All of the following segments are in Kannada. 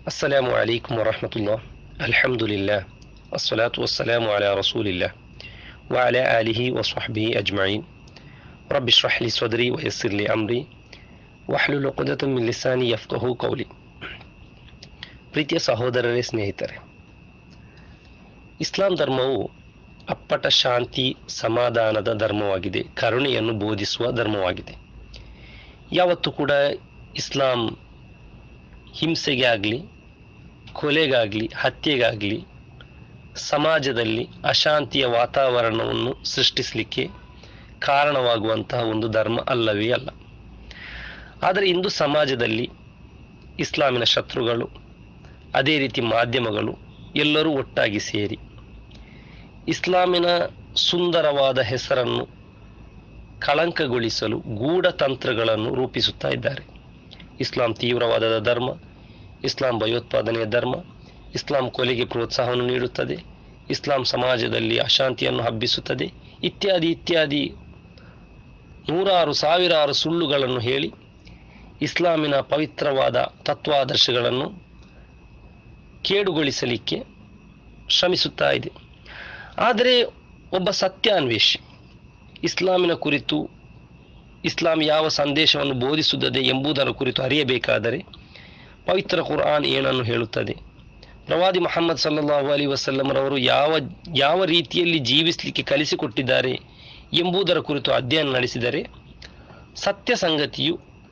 السلام عليكم ورحمة الله الحمد لله الصلاة والسلام على رسول الله وعلى آله وصحبه أجمعين رب اشرح لي صدري ويسر لي أمري واحلل عقدة من لساني يفقه قولي ಪ್ರೀತಿಯ ಸಹೋದರರೇ ಸ್ನೇಹಿತರೆ ಇಸ್ಲಾಂ ಧರ್ಮವು ಅಪ್ಪಟ ಶಾಂತಿ ಸಮಾಧಾನದ ಧರ್ಮವಾಗಿದೆ ಕರುಣೆಯನ್ನು ಬೋಧಿಸುವ ಧರ್ಮವಾಗಿದೆ ಯಾವತ್ತೂ ಕೂಡ ಇಸ್ಲಾಂ ಹಿಂಸೆಗೆ ಆಗಲಿ ಕೊಲೆಗಾಗಲಿ ಹತ್ಯೆಗಾಗಲಿ ಸಮಾಜದಲ್ಲಿ ಅಶಾಂತಿಯ ವಾತಾವರಣವನ್ನು ಸೃಷ್ಟಿಸಲಿಕ್ಕೆ ಕಾರಣವಾಗುವಂತಹ ಒಂದು ಧರ್ಮ ಅಲ್ಲವೇ ಅಲ್ಲ ಆದರೆ ಇಂದು ಸಮಾಜದಲ್ಲಿ ಇಸ್ಲಾಮಿನ ಶತ್ರುಗಳು ಅದೇ ರೀತಿ ಮಾಧ್ಯಮಗಳು ಎಲ್ಲರೂ ಒಟ್ಟಾಗಿ ಸೇರಿ ಇಸ್ಲಾಮಿನ ಸುಂದರವಾದ ಹೆಸರನ್ನು ಕಳಂಕಗೊಳಿಸಲು ಗೂಢತಂತ್ರಗಳನ್ನು ರೂಪಿಸುತ್ತಾ ಇದ್ದಾರೆ ಇಸ್ಲಾಂ ತೀವ್ರವಾದದ ಧರ್ಮ ಇಸ್ಲಾಂ ಭಯೋತ್ಪಾದನೆಯ ಧರ್ಮ ಇಸ್ಲಾಂ ಕೊಲೆಗೆ ಪ್ರೋತ್ಸಾಹವನ್ನು ನೀಡುತ್ತದೆ ಇಸ್ಲಾಂ ಸಮಾಜದಲ್ಲಿ ಅಶಾಂತಿಯನ್ನು ಹಬ್ಬಿಸುತ್ತದೆ ಇತ್ಯಾದಿ ಇತ್ಯಾದಿ ನೂರಾರು ಸಾವಿರಾರು ಸುಳ್ಳುಗಳನ್ನು ಹೇಳಿ ಇಸ್ಲಾಮಿನ ಪವಿತ್ರವಾದ ತತ್ವಾದರ್ಶಗಳನ್ನು ಕೇಡುಗೊಳಿಸಲಿಕ್ಕೆ ಶ್ರಮಿಸುತ್ತಾ ಇದೆ ಆದರೆ ಒಬ್ಬ ಸತ್ಯಾನ್ವೇಷಿ ಇಸ್ಲಾಮಿನ ಕುರಿತು ಇಸ್ಲಾಂ ಯಾವ ಸಂದೇಶವನ್ನು ಬೋಧಿಸುತ್ತದೆ ಎಂಬುದರ ಕುರಿತು ಅರಿಯಬೇಕಾದರೆ ಪವಿತ್ರ ಕುರ್ಆನ್ ಏನನ್ನು ಹೇಳುತ್ತದೆ ಪ್ರವಾದಿ ಮೊಹಮ್ಮದ್ ಸಲ್ಲಲ್ಲಾಹು ಅಲಿ ವಸಲ್ಲಮರವರು ಯಾವ ಯಾವ ರೀತಿಯಲ್ಲಿ ಜೀವಿಸಲಿಕ್ಕೆ ಕಲಿಸಿಕೊಟ್ಟಿದ್ದಾರೆ ಎಂಬುದರ ಕುರಿತು ಅಧ್ಯಯನ ನಡೆಸಿದರೆ ಸತ್ಯ ಸಂಗತಿಯು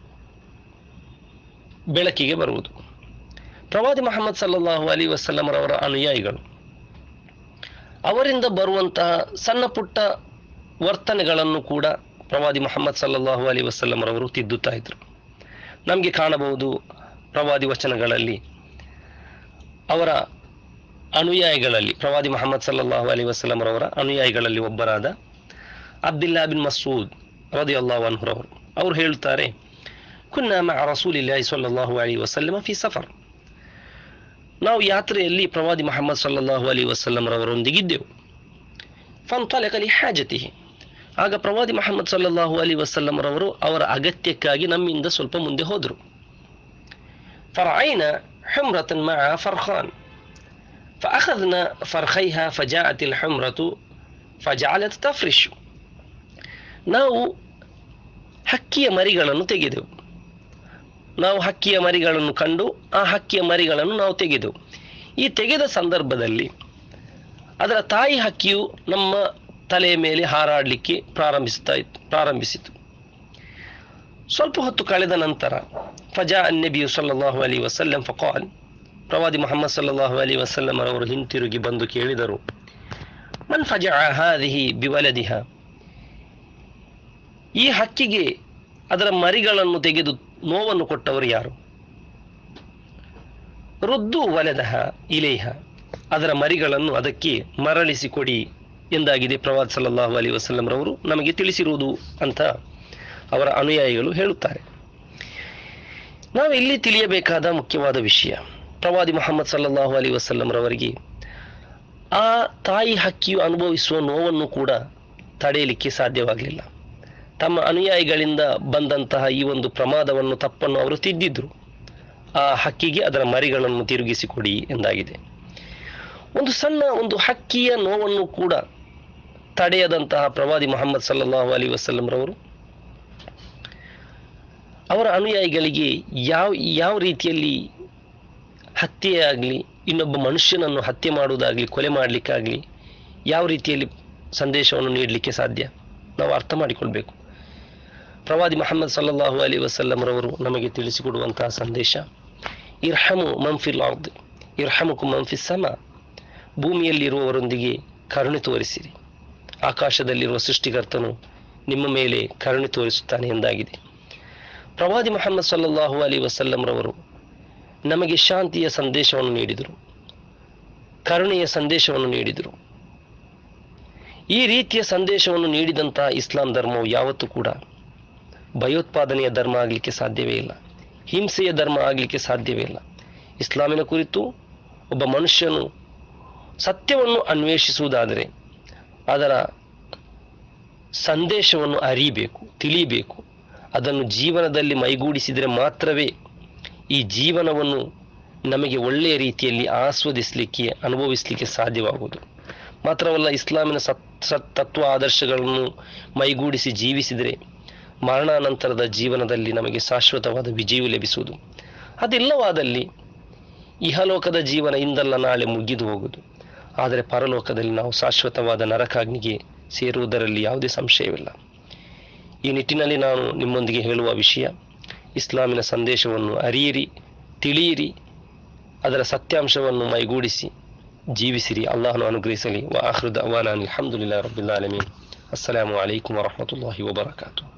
ಬೆಳಕಿಗೆ ಬರುವುದು ಪ್ರವಾದಿ ಮೊಹಮ್ಮದ್ ಸಲ್ಲಲ್ಲಾಹು ಅಲಿ ವಸಲ್ಲಮರವರ ಅನುಯಾಯಿಗಳು ಅವರಿಂದ ಬರುವಂತಹ ಸಣ್ಣ ಪುಟ್ಟ ವರ್ತನೆಗಳನ್ನು ಕೂಡ ಪ್ರವಾದಿ ಮೊಹಮ್ಮದ್ ಸಲ್ಲಲ್ಲಾಹು ಅಲಿ ವಸಲ್ಲಮರವರು ತಿದ್ದುತ್ತಾ ಇದ್ರು ನಮಗೆ ಕಾಣಬಹುದು ಪ್ರವಾದಿ ವಚನಗಳಲ್ಲಿ ಅವರ ಅನುಯಾಯಿಗಳಲ್ಲಿ ಪ್ರವಾದಿ ಮೊಹಮ್ಮದ್ ಸಲ್ಲಲ್ಲಾಹು ಅಲಿ ವಸಲ್ಲಮರವರ ಅನುಯಾಯಿಗಳಲ್ಲಿ ಒಬ್ಬರಾದ ಅಬ್ದುಲ್ಲಾ ಬಿನ್ ಮಸೂದ್ ರದಿ ಅಲ್ಲಾಹ್ ಅನ್ಹುರವರು ಅವರು ಹೇಳುತ್ತಾರೆ ಕುನ್ನ ಮಾ ರಸೂಲಿಲ್ಲಾಹಿ ಸಲ್ಲಲ್ಲಾಹು ಅಲಿ ವಸಲ್ಲಮ ಫಿ ಸಫರ್ ನಾವು ಯಾತ್ರೆಯಲ್ಲಿ ಪ್ರವಾದಿ ಮೊಹಮ್ಮದ್ ಸಲ್ಲಲ್ಲಾಹು ಅಲಿ ವಸಲ್ಲಮರವರೊಂದಿಗಿದ್ದೆವು ಫಂತಲಕ ಲಿ ಹಾಜತಿಹಿ ಆಗ ಪ್ರವಾದಿ ಮೊಹಮ್ಮದ್ ಸಲ್ಲಲ್ಲಾಹು ಅಲಿ ವಸಲ್ಲಮರವರು ಅವರ ಅಗತ್ಯಕ್ಕಾಗಿ ನಮ್ಮಿಂದ ಸ್ವಲ್ಪ ಮುಂದೆ ಹೋದರು ಫರಐನ حمرة مع فرخان فأخذنا فرخيها فجاءت الحمرة فجعلت تفرش ನಾವು ಹಕ್ಕಿಯ ಮರಿಗಳನ್ನು ತೆಗೆದೆವು ನಾವು ಹಕ್ಕಿಯ ಮರಿಗಳನ್ನು ಕಂಡು ಆ ಹಕ್ಕಿಯ ಮರಿಗಳನ್ನು ನಾವು ತೆಗೆದೆವು ಈ ತೆಗೆದ ಸಂದರ್ಭದಲ್ಲಿ ಅದರ ತಾಯಿ ಹಕ್ಕಿಯು ನಮ್ಮ ತಲೆಯ ಮೇಲೆ ಹಾರಾಡಲಿಕ್ಕೆ ಪ್ರಾರಂಭಿಸ್ತಾ ಇತ್ತು ಪ್ರಾರಂಭಿಸಿತು ಸ್ವಲ್ಪ ಹೊತ್ತು ಕಳೆದ ನಂತರ ಫಜಾ ಅನ್ನಬಿಯು ಸಲ್ಲಲ್ಲಾಹು ಅಲಿ ವಸಲ್ಲಂ ಫಕಾಲ್ ಪ್ರವಾದಿ ಮೊಹಮ್ಮದ್ ಸಲ್ಲಲ್ಲಾಹು ಅಲಿ ವಸಲ್ಲಂ ಅವರು ಹಿಂತಿರುಗಿ ಬಂದು ಕೇಳಿದರು ಮನ್ ಫಜಾ ಹಾದಿಹಿ ಬಿವಲದಿಹ ಈ ಹಕ್ಕಿಗೆ ಅದರ ಮರಿಗಳನ್ನು ತೆಗೆದು ನೋವನ್ನು ಕೊಟ್ಟವರು ಯಾರು ರುದ್ದು ವಲದಹ ಇಲೇಹ ಅದರ ಮರಿಗಳನ್ನು ಅದಕ್ಕೆ ಮರಳಿಸಿ ಕೊಡಿ ಎಂದಾಗಿದೆ ಪ್ರವಾದ್ ಸಲ್ಲಲ್ಲಾಹು ಅಲಿ ವಸಲ್ಲಂರವರು ನಮಗೆ ತಿಳಿಸಿರುವುದು ಅಂತ ಅವರ ಅನುಯಾಯಿಗಳು ಹೇಳುತ್ತಾರೆ ನಾವು ಇಲ್ಲಿ ತಿಳಿಯಬೇಕಾದ ಮುಖ್ಯವಾದ ವಿಷಯ ಪ್ರವಾದಿ ಮೊಹಮ್ಮದ್ ಸಲ್ಲಲ್ಲಾಹು ಅಲಿ ವಸಲ್ಲಂರವರಿಗೆ ಆ ತಾಯಿ ಹಕ್ಕಿಯು ಅನುಭವಿಸುವ ನೋವನ್ನು ಕೂಡ ತಡೆಯಲಿಕ್ಕೆ ಸಾಧ್ಯವಾಗಲಿಲ್ಲ ತಮ್ಮ ಅನುಯಾಯಿಗಳಿಂದ ಬಂದಂತಹ ಈ ಒಂದು ಪ್ರಮಾದವನ್ನು ತಪ್ಪನ್ನು ಅವರು ತಿದ್ದಿದ್ರು ಆ ಹಕ್ಕಿಗೆ ಅದರ ಮರಿಗಳನ್ನು ತಿರುಗಿಸಿಕೊಡಿ ಎಂದಾಗಿದೆ ಒಂದು ಸಣ್ಣ ಒಂದು ಹಕ್ಕಿಯ ನೋವನ್ನು ಕೂಡ ತಡೆಯದಂತಹ ಪ್ರವಾದಿ ಮೊಹಮ್ಮದ್ ಸಲ್ಲಲ್ಲಾಹು ಅಲಿ ವಸಲ್ಲಂರವರು ಅವರ ಅನುಯಾಯಿಗಳಿಗೆ ಯಾವ ಯಾವ ರೀತಿಯಲ್ಲಿ ಹತ್ಯೆಯಾಗಲಿ ಇನ್ನೊಬ್ಬ ಮನುಷ್ಯನನ್ನು ಹತ್ಯೆ ಮಾಡುವುದಾಗಲಿ ಕೊಲೆ ಮಾಡಲಿಕ್ಕಾಗಲಿ ಯಾವ ರೀತಿಯಲ್ಲಿ ಸಂದೇಶವನ್ನು ನೀಡಲಿಕ್ಕೆ ಸಾಧ್ಯ ನಾವು ಅರ್ಥ ಮಾಡಿಕೊಳ್ಬೇಕು ಪ್ರವಾದಿ ಮೊಹಮ್ಮದ್ ಸಲ್ಲಲ್ಲಾಹು ಅಲಿ ವಸಲ್ಲಂರವರು ನಮಗೆ ತಿಳಿಸಿಕೊಡುವಂತಹ ಸಂದೇಶ ಇರ್ಹಮು ಮಂಫಿಲ್ ಅರ್ದ್ ಇರ್ಹಮುಕು ಮಂಫಿ ಸಮ ಭೂಮಿಯಲ್ಲಿರುವವರೊಂದಿಗೆ ಕರುಣೆ ತೋರಿಸಿರಿ ಆಕಾಶದಲ್ಲಿರುವ ಸೃಷ್ಟಿಕರ್ತನು ನಿಮ್ಮ ಮೇಲೆ ಕರುಣೆ ತೋರಿಸುತ್ತಾನೆ ಎಂದಾಗಿದೆ ಪ್ರವಾದಿ ಮೊಹಮ್ಮದ್ ಸಲ್ಲಲ್ಲಾಹು ಅಲಿ ವಸಲ್ಲಂರವರು ನಮಗೆ ಶಾಂತಿಯ ಸಂದೇಶವನ್ನು ನೀಡಿದರು ಕರುಣೆಯ ಸಂದೇಶವನ್ನು ನೀಡಿದರು ಈ ರೀತಿಯ ಸಂದೇಶವನ್ನು ನೀಡಿದಂತಹ ಇಸ್ಲಾಂ ಧರ್ಮವು ಯಾವತ್ತೂ ಕೂಡ ಭಯೋತ್ಪಾದನೆಯ ಧರ್ಮ ಆಗಲಿಕ್ಕೆ ಸಾಧ್ಯವೇ ಇಲ್ಲ ಹಿಂಸೆಯ ಧರ್ಮ ಆಗಲಿಕ್ಕೆ ಸಾಧ್ಯವೇ ಇಲ್ಲ ಇಸ್ಲಾಮಿನ ಕುರಿತು ಒಬ್ಬ ಮನುಷ್ಯನು ಸತ್ಯವನ್ನು ಅನ್ವೇಷಿಸುವುದಾದರೆ ಅದರ ಸಂದೇಶವನ್ನು ಅರಿಬೇಕು ತಿಳಿಬೇಕು ಅದನ್ನು ಜೀವನದಲ್ಲಿ ಮೈಗೂಡಿಸಿದರೆ ಮಾತ್ರವೇ ಈ ಜೀವನವನ್ನು ನಮಗೆ ಒಳ್ಳೆಯ ರೀತಿಯಲ್ಲಿ ಆಸ್ವಾದಿಸಲಿಕ್ಕೆ ಅನುಭವಿಸಲಿಕ್ಕೆ ಸಾಧ್ಯವಾಗುವುದು ಮಾತ್ರವಲ್ಲ ಇಸ್ಲಾಮಿನ ಸತ್ ಸತ್ ತತ್ವ ಆದರ್ಶಗಳನ್ನು ಮೈಗೂಡಿಸಿ ಜೀವಿಸಿದರೆ ಮರಣಾನಂತರದ ಜೀವನದಲ್ಲಿ ನಮಗೆ ಶಾಶ್ವತವಾದ ವಿಜಯವು ಲಭಿಸುವುದು ಅದಿಲ್ಲವಾದಲ್ಲಿ ಇಹಲೋಕದ ಜೀವನ ಇಂದಲ್ಲ ನಾಳೆ ಮುಗಿದು ಹೋಗುವುದು ಆದರೆ ಪರಲೋಕದಲ್ಲಿ ನಾವು ಶಾಶ್ವತವಾದ ನರಕಾಗ್ನಿಗೆ ಸೇರುವುದರಲ್ಲಿ ಯಾವುದೇ ಸಂಶಯವಿಲ್ಲ ಈ ನಿಟ್ಟಿನಲ್ಲಿ ನಾನು ನಿಮ್ಮೊಂದಿಗೆ ಹೇಳುವ ವಿಷಯ ಇಸ್ಲಾಮಿನ ಸಂದೇಶವನ್ನು ಅರಿಯಿರಿ ತಿಳಿಯಿರಿ ಅದರ ಸತ್ಯಾಂಶವನ್ನು ಮೈಗೂಡಿಸಿ ಜೀವಿಸಿರಿ ಅಲ್ಲಾಹನು ಅನುಗ್ರಹಿಸಲಿ ವ ಆಹೃದ ಅವಾನಾನ್ ಅಲ್ಹಮ್ದುಲಿಲ್ಲಾಹಿ ರಬ್ಬಿಲ್ ಆಲಮೀನ್ ಅಸ್ಸಲಾಮು ಅಲೈಕುಂ ವರಹಮತುಲ್ಲಾಹಿ ವಬರಕಾತು